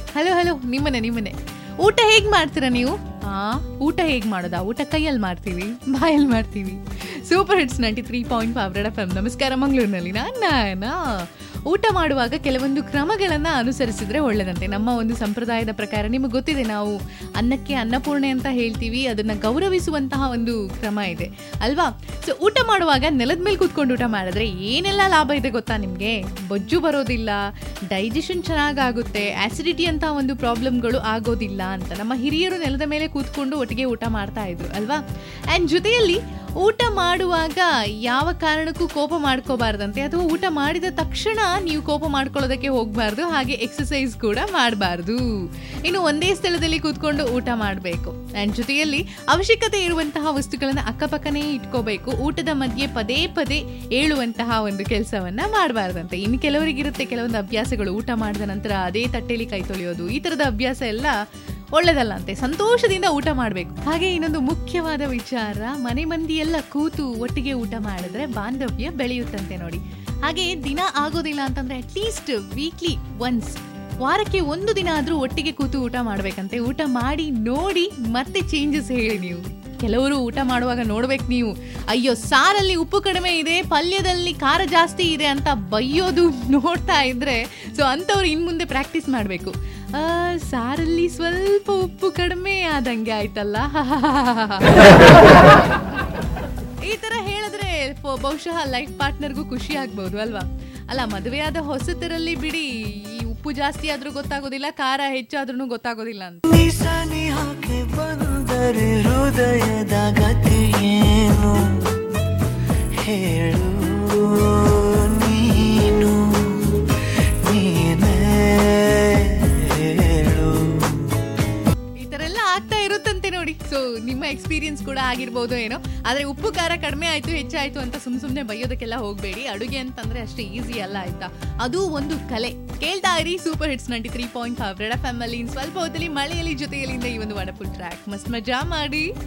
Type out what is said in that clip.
hello hello ನಿಮ್ಮನೆ ನಿಮ್ಮನೆ ಊಟ ಹೇಗ್ ಮಾಡ್ತೀರಾ ನೀವು ಆ ಊಟ ಹೇಗ್ ಮಾಡೋದಾ ಊಟ ಕೈಯಲ್ಲಿ ಮಾಡ್ತೀವಿ ಬಾಯಲ್ಲಿ ಮಾಡ್ತೀವಿ super hits ninety three point five Red F M ನಮಸ್ಕಾರ ಮಂಗಳೂರಿನಲ್ಲಿ ನಾನು ಊಟ ಮಾಡುವಾಗ ಕೆಲವೊಂದು ಕ್ರಮಗಳನ್ನು ಅನುಸರಿಸಿದ್ರೆ ಒಳ್ಳೆದಂತೆ ನಮ್ಮ ಒಂದು ಸಂಪ್ರದಾಯದ ಪ್ರಕಾರ ನಿಮಗೆ ಗೊತ್ತಿದೆ ನಾವು ಅನ್ನಕ್ಕೆ ಅನ್ನಪೂರ್ಣೆ ಅಂತ ಹೇಳ್ತೀವಿ ಅದನ್ನು ಗೌರವಿಸುವಂತಹ ಒಂದು ಕ್ರಮ ಇದೆ ಅಲ್ವಾ ಸೊ ಊಟ ಮಾಡುವಾಗ ನೆಲದ ಮೇಲೆ ಕೂತ್ಕೊಂಡು ಊಟ ಮಾಡಿದ್ರೆ ಏನೆಲ್ಲ ಲಾಭ ಇದೆ ಗೊತ್ತಾ ನಿಮಗೆ ಬೊಜ್ಜು ಬರೋದಿಲ್ಲ ಡೈಜೆಷನ್ ಚೆನ್ನಾಗಾಗುತ್ತೆ ಆಸಿಡಿಟಿ ಅಂತ ಒಂದು ಪ್ರಾಬ್ಲಮ್ಗಳು ಆಗೋದಿಲ್ಲ ಅಂತ ನಮ್ಮ ಹಿರಿಯರು ನೆಲದ ಮೇಲೆ ಕೂತ್ಕೊಂಡು ಒಟ್ಟಿಗೆ ಊಟ ಮಾಡ್ತಾ ಇದ್ರು ಅಲ್ವಾ ಆ್ಯಂಡ್ ಜೊತೆಯಲ್ಲಿ ಊಟ ಮಾಡುವಾಗ ಯಾವ ಕಾರಣಕ್ಕೂ ಕೋಪ ಮಾಡ್ಕೋಬಾರ್ದಂತೆ ಅಥವಾ ಊಟ ಮಾಡಿದ ತಕ್ಷಣ ನೀವು ಕೋಪ ಮಾಡ್ಕೊಳ್ಳೋದಕ್ಕೆ ಹೋಗಬಾರ್ದು ಹಾಗೆ ಎಕ್ಸಸೈಸ್ ಕೂಡ ಮಾಡಬಾರ್ದು ಇನ್ನು ಒಂದೇ ಸ್ಥಳದಲ್ಲಿ ಕೂತ್ಕೊಂಡು ಊಟ ಮಾಡಬೇಕು ಆ್ಯಂಡ್ ಜೊತೆಯಲ್ಲಿ ಅವಶ್ಯಕತೆ ಇರುವಂತಹ ವಸ್ತುಗಳನ್ನು ಅಕ್ಕಪಕ್ಕನೇ ಇಟ್ಕೋಬೇಕು ಊಟದ ಮಧ್ಯೆ ಪದೇ ಪದೇ ಏಳುವಂತಹ ಒಂದು ಕೆಲಸವನ್ನ ಮಾಡಬಾರ್ದಂತೆ ಇನ್ನು ಕೆಲವರಿಗಿರುತ್ತೆ ಕೆಲವೊಂದು ಅಭ್ಯಾಸಗಳು ಊಟ ಮಾಡಿದ ನಂತರ ಅದೇ ತಟ್ಟೆಲಿ ಕೈ ತೊಳೆಯೋದು ಈ ಥರದ ಅಭ್ಯಾಸ ಎಲ್ಲ ಒಳ್ಳೆದಲ್ಲ ಅಂತೆ ಸಂತೋಷದಿಂದ ಊಟ ಮಾಡಬೇಕು ಹಾಗೆ ಇನ್ನೊಂದು ಮುಖ್ಯವಾದ ವಿಚಾರ ಮನೆ ಮಂದಿ ಎಲ್ಲ ಕೂತು ಒಟ್ಟಿಗೆ ಊಟ ಮಾಡಿದ್ರೆ ಬಾಂಧವ್ಯ ಬೆಳೆಯುತ್ತಂತೆ ನೋಡಿ ಹಾಗೆ ದಿನ ಆಗೋದಿಲ್ಲ ಅಂತಂದ್ರೆ ಅಟ್ಲೀಸ್ಟ್ ವೀಕ್ಲಿ ಒನ್ಸ್ ವಾರಕ್ಕೆ ಒಂದು ದಿನ ಆದ್ರೂ ಒಟ್ಟಿಗೆ ಕೂತು ಊಟ ಮಾಡ್ಬೇಕಂತೆ ಊಟ ಮಾಡಿ ನೋಡಿ ಮತ್ತೆ ಚೇಂಜಸ್ ಹೇಳಿ ನೀವು ಕೆಲವರು ಊಟ ಮಾಡುವಾಗ ನೋಡ್ಬೇಕು ನೀವು ಅಯ್ಯೋ ಸಾರಲ್ಲಿ ಉಪ್ಪು ಕಡಿಮೆ ಇದೆ ಪಲ್ಯದಲ್ಲಿ ಖಾರ ಜಾಸ್ತಿ ಇದೆ ಅಂತ ಬೈಯೋದು ನೋಡ್ತಾ ಇದ್ರೆ ಸೊ ಅಂಥವ್ರು ಇನ್ ಮುಂದೆ ಪ್ರಾಕ್ಟೀಸ್ ಮಾಡಬೇಕು ಸಾರಲ್ಲಿ ಸ್ವಲ್ಪ ಉಪ್ಪು ಕಡಿಮೆ ಆದಂಗೆ ಆಯ್ತಲ್ಲ ಈ ತರ ಹೇಳಿದ್ರೆ ಫ- ಬಹುಶಃ ಲೈಫ್ ಪಾರ್ಟ್ನರ್ಗೂ ಖುಷಿ ಆಗ್ಬೋದು ಅಲ್ವಾ ಅಲ್ಲ ಮದುವೆಯಾದ ಹೊಸತರಲ್ಲಿ ಬಿಡಿ ಈ ಉಪ್ಪು ಜಾಸ್ತಿ ಆದ್ರೂ ಗೊತ್ತಾಗೋದಿಲ್ಲ ಖಾರ ಹೆಚ್ಚಾದ್ರೂ ಗೊತ್ತಾಗೋದಿಲ್ಲ ಅಂತ ನಿಸನಿ ಹಾಕಿ ಬಂದರೆ ಹೃದಯದ ಗತಿ ಏನು ಹೇಳು ನೀನು ನೀನೇ ಹೇಳು ಈ ತರ ಎಲ್ಲ ಆಗ್ತಾ ಇರುತ್ತಂತೆ ನೋಡಿ ಸೊ ನಿಮ್ಮ ಎಕ್ಸ್ಪೀರಿಯನ್ಸ್ ಕೂಡ ಆಗಿರ್ಬೋದು ಏನೋ ಆದ್ರೆ ಉಪ್ಪು ಖಾರ ಕಡಿಮೆ ಆಯ್ತು ಹೆಚ್ಚಾಯ್ತು ಅಂತ ಸುಮ್ ಸುಮ್ನೆ ಬೈಯೋದಕ್ಕೆಲ್ಲ ಹೋಗ್ಬೇಡಿ ಅಡುಗೆ ಅಂತಂದ್ರೆ ಅಷ್ಟೇ ಈಸಿ ಅಲ್ಲ ಆಯ್ತಾ ಅದು ಒಂದು ಕಲೆ ಕೇಳ್ತಾ ಇರಿ super hits ninety three point five Red F M ಅಲ್ಲಿ ಇನ್ ಸ್ವಲ್ಪ ಹೊತ್ತಲ್ಲಿ ಮಳೆಯಲ್ಲಿ ಜೊತೆಯಲ್ಲಿಂದ ಈ ಒಂದು ವಂಡರ್ಫುಲ್ ಟ್ರ್ಯಾಕ್ ಮಸ್ತ್ ಮಜಾ ಮಾಡಿ